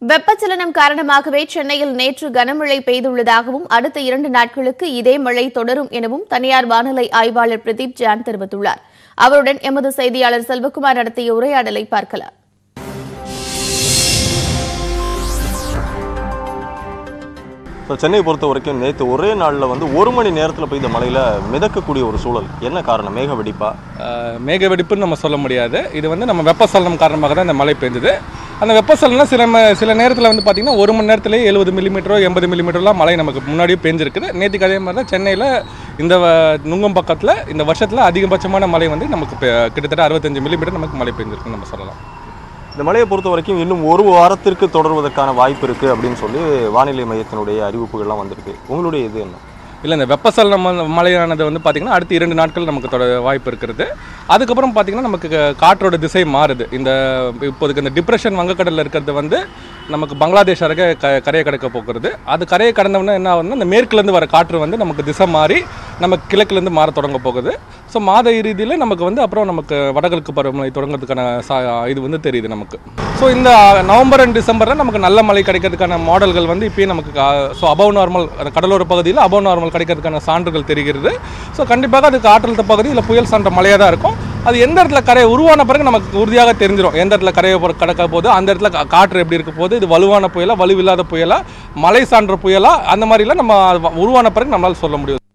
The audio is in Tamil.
வெப்பச்சலனம் காரணமாகவே சென்னையில் நேற்று கனமழை பெய்துள்ளதாகவும் அடுத்த இரண்டு நாட்களுக்கு இதே மழை தொடரும் எனவும் தனியார் வானிலை ஆய்வாளர் பிரதீப் ஜான் தெரிவித்துள்ளார் அவருடன் எமது செய்தியாளர் செல்வகுமார் நடத்திய உரையாடலை பார்க்கலாம் ஸோ சென்னையை பொறுத்த வரைக்கும் நேற்று ஒரே நாளில் வந்து ஒரு மணி நேரத்தில் பெய்த மழையில் மிதக்கக்கூடிய ஒரு சூழல் என்ன காரணம் மேக வெடிப்பா ஆஹ் மேக வெடிப்புன்னு நம்ம சொல்ல முடியாது இது வந்து நம்ம வெப்பசலனம் காரணமாக தான் இந்த மழை பெஞ்சது அந்த வெப்பசலனம் சில ம- சில நேரத்தில் வந்து பார்த்திங்கன்னா ஒரு மணி நேரத்திலே எழுபது மில்லிமீட்டரோ எண்பது மில்லிமீட்டர்லாம் மழை நமக்கு முன்னாடியே பெஞ்சிருக்குது நேற்றுக்கு அதே மாதிரி தான் சென்னையில் இந்த வ- நுங்கம் பக்கத்தில் இந்த வருஷத்தில் அதிகபட்சமான மழை வந்து நமக்கு பெ- கிட்டத்தட்ட அறுபத்தஞ்சு மில்லிமீட்டர் நமக்கு மழை பெஞ்சிருக்குன்னு நம்ம சொல்லலாம் இந்த மழையை பொறுத்த வரைக்கும் இன்னும் ஒரு வாரத்திற்கு தொடர்வதற்கான வாய்ப்பு இருக்குது அப்படின்னு சொல்லி வானிலை மையத்தினுடைய அறிவிப்புகள்லாம் வந்திருக்கு உங்களுடைய இது என்ன இல்லை இந்த வெப்பசலனம் வந்து மழையானது வந்து பார்த்திங்கன்னா அடுத்த இரண்டு நாட்கள் நமக்கு தொட வாய்ப்பு இருக்கிறது அதுக்கப்புறம் பார்த்திங்கன்னா நமக்கு க- காற்றோட திசை மாறுது இந்த இப்போதைக்கு இந்த டிப்ரெஷன் வங்கக்கடலில் இருக்கிறது வந்து நமக்கு பங்களாதேஷ் அருகே க கரையை கடக்க போகிறது அது கரையை கடந்தோம்னா என்ன ஆகுதுன்னா இந்த மேற்குலேருந்து வர காற்று வந்து நமக்கு திசை மாறி நமக்கு கிழக்குலேருந்து மாற தொடங்க போகுது ஸோ மாத இறுதியில் நமக்கு வந்து அப்புறம் நமக்கு வடகிழக்கு பருவமழை தொடங்கிறதுக்கான சா இது வந்து தெரியுது நமக்கு ஸோ இந்த நவம்பர் அண்ட் டிசம்பரில் நமக்கு நல்ல மழை கிடைக்கிறதுக்கான மாடல்கள் வந்து இப்பயே நமக்கு ஸோ அபவ் நார்மல் அந்த கடலோர பகுதியில் அபவ் நார்மல் கிடைக்கிறதுக்கான சான்றுகள் தெரிகிறது ஸோ கண்டிப்பாக அது காற்றழுத்த பகுதி இல்லை புயல் சான்ற மழையாக தான் இருக்கும் அது எந்த இடத்துல கரை உருவான பிறகு நமக்கு உறுதியாக தெரிஞ்சிடும் எந்த இடத்துல கரையை பொற- கடக்க போகுது அந்த இடத்துல கா- காற்று எப்படி இருக்க போகுது இது வலுவான புயலா வலுவில்லாத புயலா மழை சான்ற புயலா அந்த மாதிரிலாம் நம்ம அது உருவான பிறகு நம்மளால் சொல்ல முடியும்